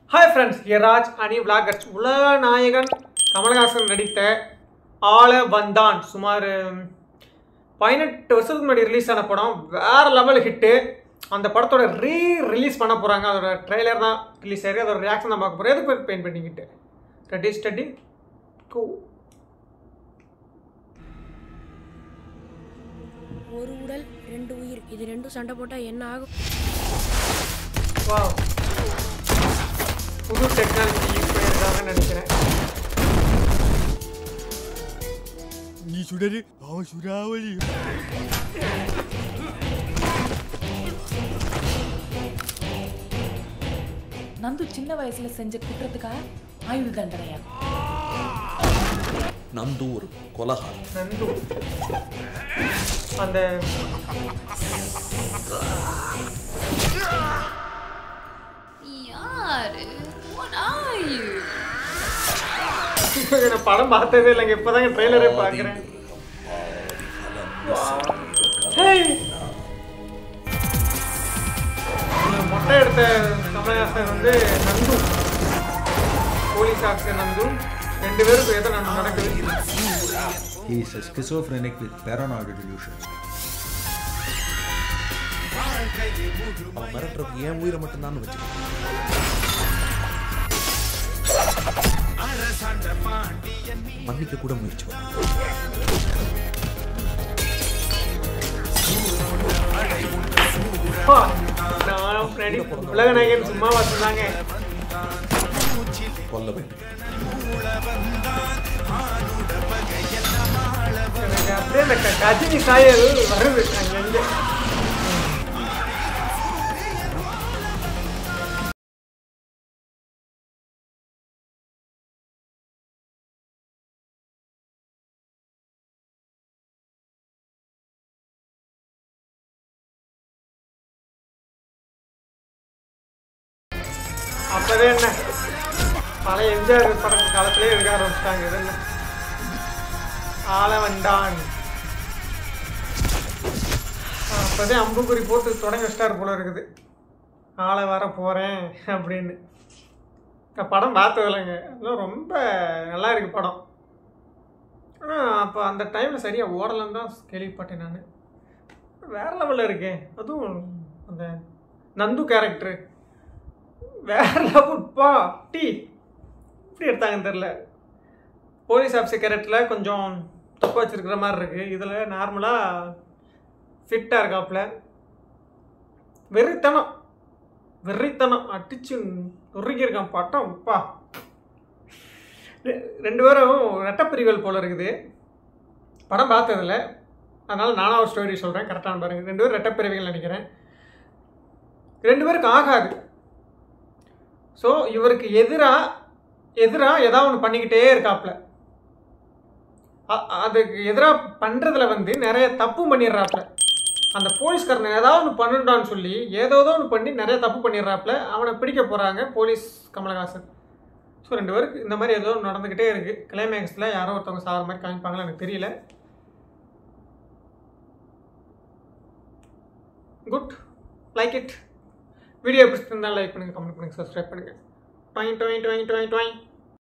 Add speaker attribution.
Speaker 1: Hi friends Raj அணி vloggers உலக நாயகன் கமலஹாசன் நடித்த ஆள வந்தான் சுமார் பதினெட்டு வருஷத்துக்கு முன்னாடி ரிலீஸ் ஆன படம் வேற லெவல் ஹிட்டு அந்த படத்தோட ரீ ரிலீஸ் பண்ண போகிறாங்க அதோட ட்ரெய்லர் தான் ரிலீஸ் ஆயிருக்கு அதோட ரியாக்ஷன் தான் பார்க்க போகிறோம் எதுக்கு பெயிண்ட் பண்ணிக்கிட்டு ரெடி ஸ்டடி கூ
Speaker 2: ஒரு உடல் ரெண்டு உயிர் இது ரெண்டும் சண்டை போட்டா என்ன ஆகும்
Speaker 1: வாவ் புது டெக்னாலஜி யூஸ் பண்ணியிருக்காங்கன்னு நினைக்கிறேன்
Speaker 3: நீ சுடரு அவன் சுறாவளி
Speaker 4: நந்து சின்ன வயசுல செஞ்ச குற்றத்துக்காக ஆயுள் தண்டனையா
Speaker 5: நந்து ஒரு கொலகாரம்
Speaker 1: நந்து அந்த
Speaker 6: யாரு What are you?
Speaker 1: நான் படம் பார்த்ததே இல்லைங்க இப்போதாங்க ட்ரெய்லரே பார்க்குறேன் ஹேய் இந்த மொட்டை எடுத்த கமலஹாசன் வந்து நந்து போலீஸ் ஆஃபீஸர் நந்து ரெண்டு பேருக்கும் எதோ நன்மை நடக்குது
Speaker 5: He is a schizophrenic with paranoid delusions. அவன் மிரட்டுறதுக்கு ஏன் உயிரை மட்டும்தான் வச்சுக்கோ மன்னிக்க கூட முயற்சி பண்ணு.
Speaker 1: அப்பா, நான் நடி உலக நாயகன் சும்மாவா சொன்னாங்க
Speaker 5: கொல்ல வேண்டும்
Speaker 1: எனக்கு அப்படியே அந்த க- கஜினி சாயல் வருது அங்கங்க அப்பவே என்ன பழைய எம்ஜிஆர் படம் காலத்திலே எடுக்க ஆரம்பிச்சிட்டாங்க இதெல்லாம் ஆள வந்தான் அப்போதே அம்புக்குறி போட்டு தொடங்கி வச்சிட்டார் போல இருக்குது ஆளை வர போகிறேன் அப்படின்னு நான் படம் பார்த்ததில்லைங்க அதெல்லாம் ரொம்ப நல்லா இருக்கு படம் ஆனால் அப்போ அந்த டைமில் சரியாக ஓடலன்னு தான் கேள்விப்பட்டேன் நான் வேற லெவலில் இருக்கேன் அதுவும் அந்த நந்து கேரக்டரு வேற லெவல் பா டீ எப்படி எடுத்தாங்கன்னு தெரில போலீஸ் ஆஃபீஸர் கேரக்டரில் கொஞ்சம் தப்பு வச்சிருக்கிற மாதிரி இருக்குது இதில் நார்மலாக ஃபிட்டாக இருக்காப்புல வெறித்தனம் வெறித்தனம் அடிச்சு நொறுக்கியிருக்கான் பட்டம் பா ரெ- ரெண்டு பேரும் ரெட்டப்பிரிவுகள் போல இருக்குது படம் பார்த்ததில்ல அதனால் நானும் ஒரு ஸ்டோரி சொல்கிறேன் கரெக்டான பாருங்க ரெண்டு பேரும் ரெட்டப்பிரிவுகள் நினைக்கிறேன் ரெண்டு பேருக்கு ஆகாது ஸோ இவருக்கு எதிராக எதிராக ஏதாவது ஒன்று பண்ணிக்கிட்டே இருக்காப்புல அ- அதுக்கு எதிராக பண்ணுறதுல வந்து நிறைய தப்பு பண்ணிடுறாப்புல அந்த போலீஸ்காரன் ஏதாவது ஒன்று பண்ணுடான்னு சொல்லி ஏதோ ஒன்று பண்ணி நிறைய தப்பு பண்ணிடுறாப்புல அவனை பிடிக்க போகிறாங்க போலீஸ் கமலஹாசன் ஸோ ரெண்டு பேருக்கு இந்த மாதிரி ஏதோ ஒண்ணு நடந்துக்கிட்டே இருக்குது கிளைமேக்ஸில் யாரோ ஒருத்தவங்க சாகிற மாதிரி காமிப்பாங்களா எனக்கு தெரியல குட் லைக் இட் வீடியோ பிடிச்சிருந்தா லைக் பண்ணுங்கள் கமெண்ட் பண்ணுங்கள் சப்ஸ்கிரைப் பண்ணுங்கள் டாய் டாய் டாய் டாய் டாய்